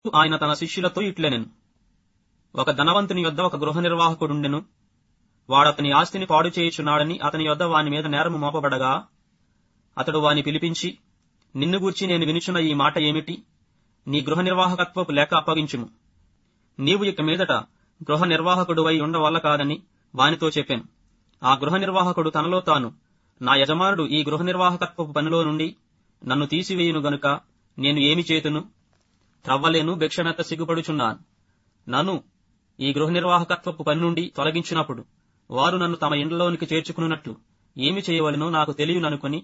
ఆయన తన శిష్యులతో ఇట్లనెను ఒక ధనవంతుని యొద్ద ఒక గృహ నిర్వాహకుడుండెను వాడతని ఆస్తిని పాడు చేయుచున్నాడని అతని యొద్ద వాని మీద నేరము మోపబడగా అతడు వాని పిలిపించి నిన్ను గూర్చి నేను వినుచున్న ఈ మాట ఏమిటి నీ గృహ నిర్వాహకత్వపు లెక్క అప్పగించుము నీవు ఇక మీదట గృహ నిర్వాహకుడువై ఉండవల్ల కాదని వానితో చెప్పాను ఆ గృహ నిర్వాహకుడు తనలో తాను నా యజమానుడు ఈ గృహ నిర్వాహకత్వపు పనిలో నుండి నన్ను తీసివేయును గనుక నేను ఏమి చేతును త్రవ్వలేను భిక్షమెత్త సిగ్గుపడుచున్నాను నన్ను ఈ గృహ నిర్వాహకత్వపు పని నుండి తొలగించినప్పుడు వారు నన్ను తమ ఇండ్లలోనికి చేర్చుకున్నట్లు ఏమి చేయవలనో నాకు తెలియననుకొని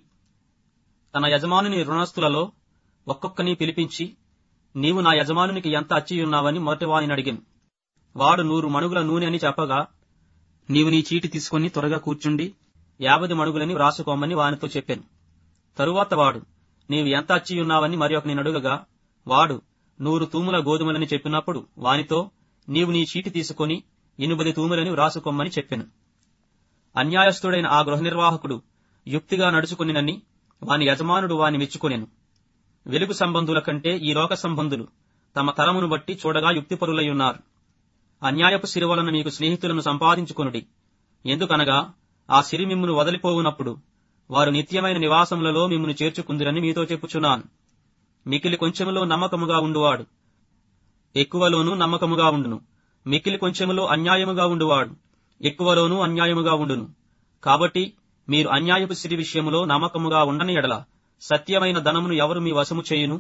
తన యజమానుని రుణస్తులలో ఒక్కొక్కని పిలిపించి నీవు నా యజమానునికి ఎంత అచ్చియున్నావని మొదటివాని అడిగాను వాడు నూరు మణుగుల నూనె అని చెప్పగా నీవు నీ చీటి తీసుకుని త్వరగా కూర్చుండి యాభై మణుగులని వ్రాసుకోమని వానితో చెప్పాను తరువాత వాడు నీవు ఎంత అచ్చియున్నావని మరి ఒక నేను అడుగగా వాడు నూరు తూముల గోధుమలని చెప్పినప్పుడు వానితో నీవు నీ చీటి తీసుకొని ఎనిమిది తూములని వ్రాసుకోమని చెప్పాను అన్యాయస్థుడైన ఆ గృహ నిర్వాహకుడు యుక్తిగా నడుచుకునినని వాని యజమానుడు వాని మెచ్చుకొనెను వెలుగు సంబంధుల కంటే ఈ లోక సంబంధులు తమ తరమును బట్టి చూడగా యుక్తిపరులై ఉన్నారు అన్యాయపు సిరి వలన మీకు స్నేహితులను సంపాదించుకొనుడి ఎందుకనగా ఆ సిరి మిమ్మును వదిలిపోవునప్పుడు వారు నిత్యమైన నివాసములలో మిమ్మును చేర్చుకుందిరని మీతో చెప్పుచున్నాను మికిలి కొంచెములో నమ్మకముగా ఉండువాడు ఎక్కువలోనూ నమ్మకముగా ఉండును మికిలి కొంచెములో అన్యాయముగా ఉండువాడు ఎక్కువలోనూ అన్యాయముగా ఉండును కాబట్టి మీరు అన్యాయపు సిరి విషయములో నమ్మకముగా ఉండని ఎడల సత్యమైన ధనమును ఎవరు మీ వశము చేయును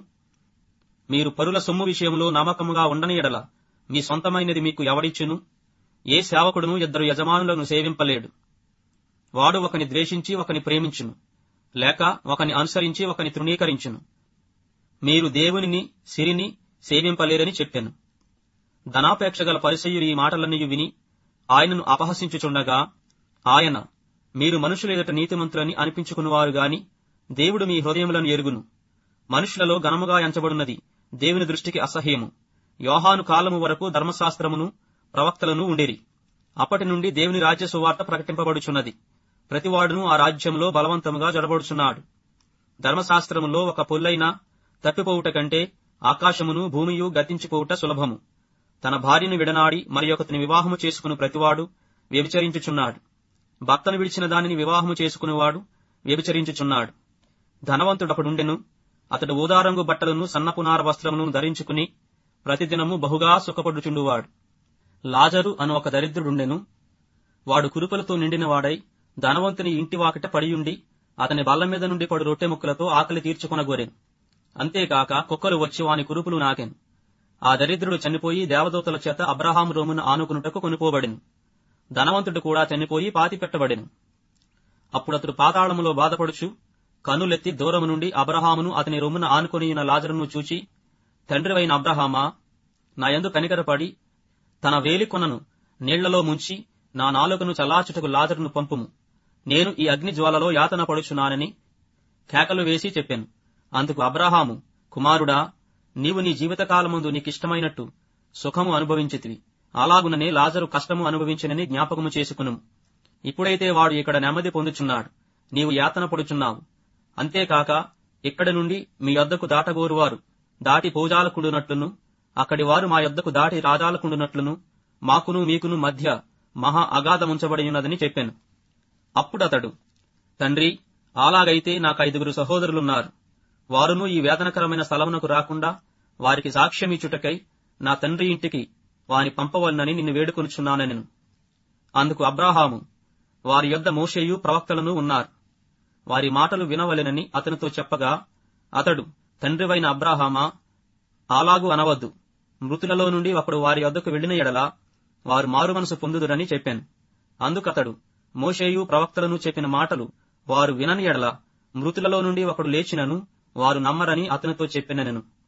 మీరు పరుల సొమ్ము విషయంలో నమ్మకముగా ఉండని ఎడల మీ సొంతమైనది మీకు ఎవడిచ్చును ఏ సేవకుడును ఇద్దరు యజమానులను సేవింపలేడు వాడు ఒకని ద్వేషించి ఒకని ప్రేమించును లేక ఒకని అనుసరించి ఒకని తృణీకరించును మీరు దేవునిని సిరిని సేవింపలేరని చెప్పాను ధనాపేక్ష గల పరిసయ్యులు ఈ మాటలన్నీ విని ఆయనను అపహసించుచుండగా ఆయన మీరు మనుషుల ఎదుట నీతిమంతులని అనిపించుకున్నవారు గాని దేవుడు మీ హృదయములను ఎరుగును మనుషులలో ఘనముగా ఎంచబడినది దేవుని దృష్టికి అసహ్యము యోహాను కాలము వరకు ధర్మశాస్త్రమును ప్రవక్తలను ఉండేరి అప్పటి నుండి దేవుని రాజ్య సువార్త ప్రకటింపబడుచున్నది ప్రతివాడును ఆ రాజ్యంలో బలవంతముగా జడబడుచున్నాడు ధర్మశాస్త్రములో ఒక పొల్లైనా తప్పిపోవుట కంటే ఆకాశమును భూమియు గతించిపోవుట సులభము తన భార్యను విడనాడి మరి ఒకతిని వివాహము చేసుకుని ప్రతివాడు వ్యభిచరించుచున్నాడు భర్తను విడిచిన దానిని వివాహము చేసుకునేవాడు వ్యభిచరించుచున్నాడు ధనవంతుడొకడుండెను అతడు ఊదారంగు బట్టలను సన్నపునార వస్త్రములను ధరించుకుని ప్రతిదినము బహుగా సుఖపడుచుండువాడు లాజరు అను ఒక దరిద్రుడుండెను వాడు కురుపులతో నిండినవాడై ధనవంతుని ఇంటి వాకిట పడియుండి అతని బల్ల మీద నుండి పడు రొట్టె ముక్కలతో ఆకలి తీర్చుకొనగోరెను అంతేకాక కుక్కలు వచ్చి వాని కురుపులు నాకెను ఆ దరిద్రుడు చనిపోయి దేవదూతల చేత అబ్రహాం రోమును ఆనుకునుటకు కొనుపోబడెను ధనవంతుడు కూడా చనిపోయి పాతిపెట్టబడెను అప్పుడతడు పాతాళములో బాధపడుచు కన్నులెత్తి దూరము నుండి అబ్రహామును అతని రొమ్మున ఆనుకొనియున్న లాజరును చూచి తండ్రివైన అబ్రహామా నా యందు కనికరపడి తన వేలికొనను నీళ్లలో ముంచి నా నాలుకను చల్లాచుటకు లాజరును పంపుము నేను ఈ అగ్ని జ్వాలలో యాతన పడుచున్నానని కేకలు వేసి చెప్పాను అందుకు అబ్రహాము కుమారుడా నీవు నీ జీవితకాలమందు నీకిష్టమైనట్టు సుఖము అనుభవించితివి అలాగుననే లాజరు కష్టము అనుభవించినని జ్ఞాపకము చేసుకును ఇప్పుడైతే వాడు ఇక్కడ నెమ్మది పొందుచున్నాడు నీవు యాతన పడుచున్నావు అంతేకాక ఇక్కడి నుండి మీ యొద్దకు దాటగోరువారు దాటి పూజాలకుండునట్లును అక్కడి వారు మా యొద్దకు దాటి రాజాలకుండునట్లును మాకును మీకును మధ్య మహా అగాధముంచబడి ఉన్నదని చెప్పాను అప్పుడతడు తండ్రి అలాగైతే నాకు ఐదుగురు సహోదరులున్నారు వారును ఈ వేదనకరమైన స్థలమునకు రాకుండా వారికి సాక్ష్యమిచ్చుటకై నా తండ్రి ఇంటికి వాని పంపవలనని నిన్ను వేడుకొనుచున్నానెను అందుకు అబ్రాహాము వారి యొద్ద మోషేయు ప్రవక్తలను ఉన్నారు వారి మాటలు వినవలెనని అతనితో చెప్పగా అతడు తండ్రివైన అబ్రాహామా అలాగు అనవద్దు మృతులలో నుండి ఒకడు వారి యొద్దకు వెళ్లిన ఎడల వారు మారుమనసు పొందుదురని చెప్పాను అందుకతడు మోషేయు ప్రవక్తలను చెప్పిన మాటలు వారు వినని ఎడల మృతులలో నుండి ఒకడు లేచినను వారు నమ్మరని అతనితో చెప్పినను